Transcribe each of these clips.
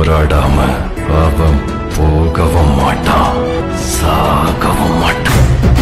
போராடாம அவன் போகவும் மாட்டான் சாகவும் மாட்டான்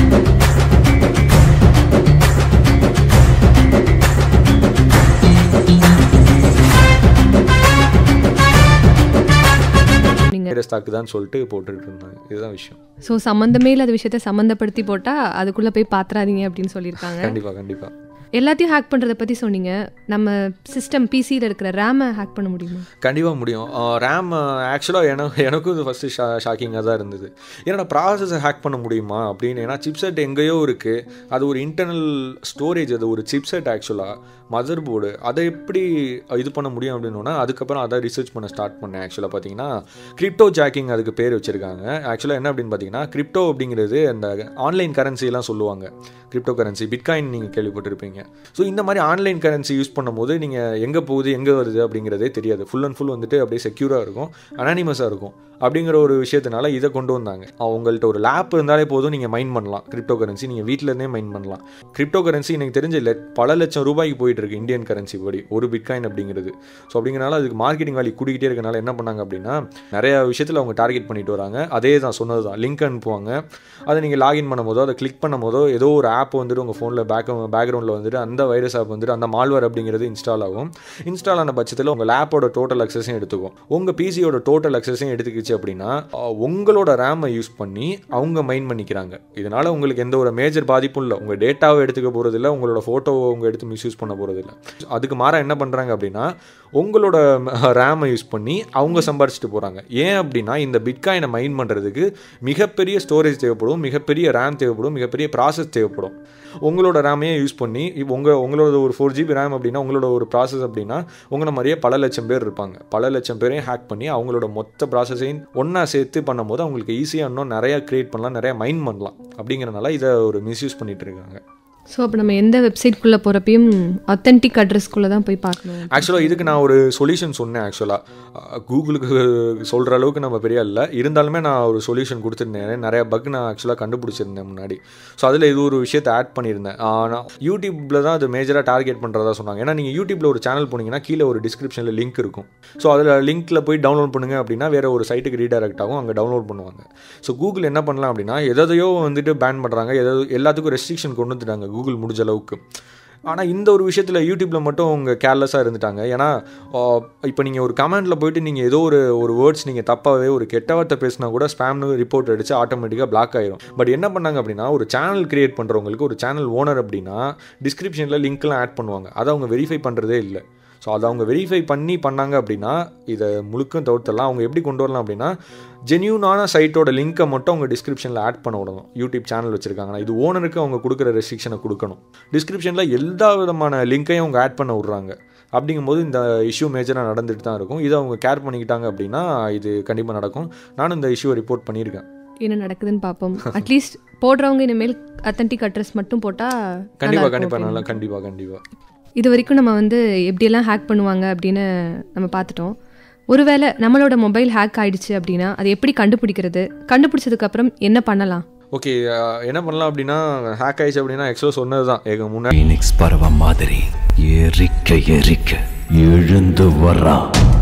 நீங்க வேறு ஸ்டாக்கு தான் சொல்லிட்டு போட்டுட்டு இருந்தாங்க இதுதான் விஷயம் ஸோ சம்மந்தமே இல்லாத விஷயத்த சம்மந்தப்படுத்தி போட்டா அதுக்குள்ள போய் பாத்துறாதீங்க அப்படின்னு சொல்லியிருக்காங்க கண்டிப்பாக கண்டிப்பாக எல்லாத்தையும் ஹேக் பண்றத பத்தி சொன்னீங்க நம்ம சிஸ்டம் பிசியில் இருக்கிற ரேமை ஹேக் பண்ண முடியுமா கண்டிப்பாக முடியும் ரேம் ஆக்சுவலாக எனக்கு எனக்கும் இது ஃபஸ்ட்டு ஷா ஷாக்கிங்காக தான் இருந்தது ஏன்னா ப்ராசஸை ஹேக் பண்ண முடியுமா அப்படின்னு ஏன்னா சிப்செட் எங்கேயோ இருக்குது அது ஒரு இன்டர்னல் ஸ்டோரேஜ் அது ஒரு சிப்செட் ஆக்சுவலாக மதர் போர்டு அதை எப்படி இது பண்ண முடியும் அப்படின்னா அதுக்கப்புறம் அதை ரிசர்ச் பண்ண ஸ்டார்ட் பண்ணேன் ஆக்சுவலாக பார்த்தீங்கன்னா கிரிப்டோ ஜாக்கிங் அதுக்கு பேர் வச்சுருக்காங்க ஆக்சுவலாக என்ன அப்படின்னு பார்த்தீங்கன்னா கிரிப்டோ அப்படிங்கிறது அந்த ஆன்லைன் கரன்சிலாம் சொல்லுவாங்க கிரிப்டோ கரன்சி பிட்காயின் நீங்கள் கேள்விப்பட்டிருப்பீங்க ஸோ இந்த மாதிரி ஆன்லைன் கரன்சி யூஸ் பண்ணும்போது நீங்கள் எங்கே போகுது எங்கே வருது அப்படிங்கிறதே தெரியாது ஃபுல் அண்ட் ஃபுல் வந்துட்டு அப்படியே செக்யூராக இருக்கும் அனானிமஸாக இருக்கும் அப்படிங்கிற ஒரு விஷயத்தினால இதை கொண்டு வந்தாங்க உங்கள்கிட்ட ஒரு லேப் இருந்தாலே போதும் நீங்கள் மைண்ட் பண்ணலாம் கிரிப்டோ கரன்சி நீங்கள் வீட்டிலேருந்தே மைண்ட் பண்ணலாம் கிரிப்டோ கரன்சி எனக்கு தெரிஞ்ச லெ பல லட்சம் ரூபாய்க்கு போயிட்டு இருக்கு இந்தியன் கரன்சி படி ஒரு பிட்காயின் அப்படிங்கிறது ஸோ அப்படிங்கிறனால அதுக்கு மார்க்கெட்டிங் வேல்யூ கூடிக்கிட்டே இருக்கனால என்ன பண்ணாங்க அப்படின்னா நிறைய விஷயத்தில் அவங்க டார்கெட் பண்ணிட்டு வராங்க அதே தான் சொன்னது தான் லிங்க் அனுப்புவாங்க அதை நீங்கள் லாகின் பண்ணும்போதோ அதை கிளிக் பண்ணும்போதோ ஏதோ ஒரு ஆப் வந்துட்டு உங்கள் ஃபோனில் பேக் பேக்ரவுண்டில் வந்துட்டு அந்த வைரஸ் ஆப் வந்துட்டு அந்த மால்வேர் அப்படிங்கிறது இன்ஸ்டால் ஆகும் இன்ஸ்டால் ஆன பட்சத்தில் உங்கள் லேப்போட டோட்டல் அக்சஸையும் எடுத்துக்கும் உங்கள் பிசியோட டோட்டல் அக்சஸையும் எடுத்துக்கிச்சு அப்படின்னா அஹ், உங்களோட ரேமை யூஸ் பண்ணி அவங்க மைண்ட் பண்ணிக்கிறாங்க இதனால உங்களுக்கு எந்த ஒரு மேஜர் பாதிப்பும் இல்லை உங்கள் டேட்டாவை எடுத்துக்க போகிறது இல்லை உங்களோட ஃபோட்டோவை அவங்க எடுத்து மிஸ்யூஸ் பண்ண போகிறது இல்லை அதுக்கு மாற என்ன பண்ணுறாங்க அப்படின்னா உங்களோட ரேமை யூஸ் பண்ணி அவங்க சம்பாரிச்சிட்டு போகிறாங்க ஏன் அப்படின்னா இந்த பிட்காயினை மைண்ட் பண்ணுறதுக்கு மிகப்பெரிய ஸ்டோரேஜ் தேவைப்படும் மிகப்பெரிய ரேம் தேவைப்படும் மிகப்பெரிய ப்ராசஸ் தேவைப்படும் உங்களோட ரேமையே யூஸ் பண்ணி இப்போ உங்கள் உங்களோட ஒரு ஃபோர் ஜிபி ரேம் அப்படின்னா உங்களோட ஒரு ப்ராசஸ் அப்படின்னா உங்களை மாதிரியே பல லட்சம் பேர் இருப்பாங்க பல லட்சம் பேரையும் ஹேக் பண்ணி அவங்களோட மொத்த ப்ராசஸையும் ஒன்றா சேர்த்து பண்ணும்போது அவங்களுக்கு ஈஸியாக இன்னும் நிறையா க்ரியேட் பண்ணலாம் நிறையா மைண்ட் பண்ணலாம் அப்படிங்கிறனால இதை ஒரு மிஸ்யூஸ் பண்ணிட்டு இருக்காங்க ஸோ அப்போ நம்ம எந்த வெப்சைட்குள்ளே போகிறப்பையும் அத்தன்டிக் அட்ரஸ்க்குள்ளே தான் போய் பார்க்கணும் ஆக்சுவலாக இதுக்கு நான் ஒரு சொல்யூஷன் சொன்னேன் ஆக்சுவலாக கூகுளுக்கு சொல்கிற அளவுக்கு நம்ம பெரிய இல்லை இருந்தாலுமே நான் ஒரு சொல்யூஷன் கொடுத்துருந்தேன் நிறைய பக் நான் ஆக்சுவலாக கண்டுபிடிச்சிருந்தேன் முன்னாடி ஸோ அதில் இது ஒரு விஷயத்தை ஆட் பண்ணியிருந்தேன் ஆனால் யூடியூப்பில் தான் அது மேஜராக டார்கெட் பண்ணுறதா சொன்னாங்க ஏன்னா நீங்கள் யூடியூப்பில் ஒரு சேனல் போனீங்கன்னா கீழே ஒரு டிஸ்கிரிப்ஷனில் லிங்க் இருக்கும் ஸோ அதில் லிங்க்கில் போய் டவுன்லோட் பண்ணுங்க அப்படின்னா வேறு ஒரு சைட்டுக்கு ரீடைரக்ட் ஆகும் அங்கே டவுன்லோட் பண்ணுவாங்க ஸோ கூகுள் என்ன பண்ணலாம் அப்படின்னா எதையோ வந்துட்டு பேன் பண்ணுறாங்க எதாவது எல்லாத்துக்கும் ரெஸ்ட்ரிக்ஷன் கொண்டு வந்துட்டாங்க கூகுள் முடிஞ்ச அளவுக்கு ஆனால் இந்த ஒரு விஷயத்தில் யூடியூப்பில் மட்டும் அவங்க கேர்லெஸ்ஸாக இருந்துட்டாங்க ஏன்னா இப்போ நீங்கள் ஒரு கமெண்ட்டில் போயிட்டு நீங்கள் ஏதோ ஒரு ஒரு வேர்ட்ஸ் நீங்கள் தப்பாகவே ஒரு கெட்ட வார்த்தை பேசினா கூட ஸ்பேம்னு ரிப்போர்ட் அடித்து ஆட்டோமேட்டிக்காக பிளாக் ஆயிரும் பட் என்ன பண்ணாங்க அப்படின்னா ஒரு சேனல் கிரியேட் பண்ணுறவங்களுக்கு ஒரு சேனல் ஓனர் அப்படின்னா டிஸ்கிரிப்ஷனில் லிங்க்லாம் ஆட் பண்ணுவாங்க அதை அவங்க வெரிஃபை பண்ணுறதே இல்லை ஸோ அதை அவங்க வெரிஃபை பண்ணி பண்ணாங்க அப்படின்னா இதை முழுக்கும் தவிர்த்தலாம் அவங்க எப்படி கொண்டு வரலாம் அப்படின்னா ஜென்யூனான சைட்டோட லிங்க்கை மட்டும் அவங்க டிஸ்கிரிப்ஷனில் ஆட் பண்ண விடணும் யூடியூப் சேனல் வச்சுருக்காங்கன்னா இது ஓனருக்கு அவங்க கொடுக்குற ரெஸ்ட்ரிக்ஷனை கொடுக்கணும் டிஸ்கிரிப்ஷனில் எல்லா விதமான லிங்க்கையும் அவங்க ஆட் பண்ண விட்றாங்க அப்படிங்கும்போது இந்த இஷ்யூ மேஜராக நடந்துட்டு தான் இருக்கும் இதை அவங்க கேர் பண்ணிக்கிட்டாங்க அப்படின்னா இது கண்டிப்பாக நடக்கும் நானும் இந்த இஷ்யூவை ரிப்போர்ட் பண்ணியிருக்கேன் என்ன நடக்குதுன்னு பார்ப்போம் அட்லீஸ்ட் போடுறவங்க இனிமேல் அத்தன்டிக் அட்ரஸ் மட்டும் போட்டால் கண்டிப்பாக கண்டிப்பாக நல்லா கண்டிப்பாக கண்டிப்பாக இது வரைக்கும் நம்ம வந்து எப்படியெல்லாம் ஹேக் பண்ணுவாங்க அப்படின்னு நம்ம பார்த்துட்டோம் ஒருவேளை நம்மளோட மொபைல் ஹேக் ஆயிடுச்சு அப்படின்னா அதை எப்படி கண்டுபிடிக்கிறது கண்டுபிடிச்சதுக்கு அப்புறம் என்ன பண்ணலாம் ஓகே என்ன பண்ணலாம் அப்படின்னா ஹேக் ஆயிடுச்சு அப்படின்னா எக்ஸோ சொன்னது தான் எங்க முன்னாடி ஃபீனிக்ஸ் பறவை மாதிரி எரிக்க எரிக்க எழுந்து வர்றான்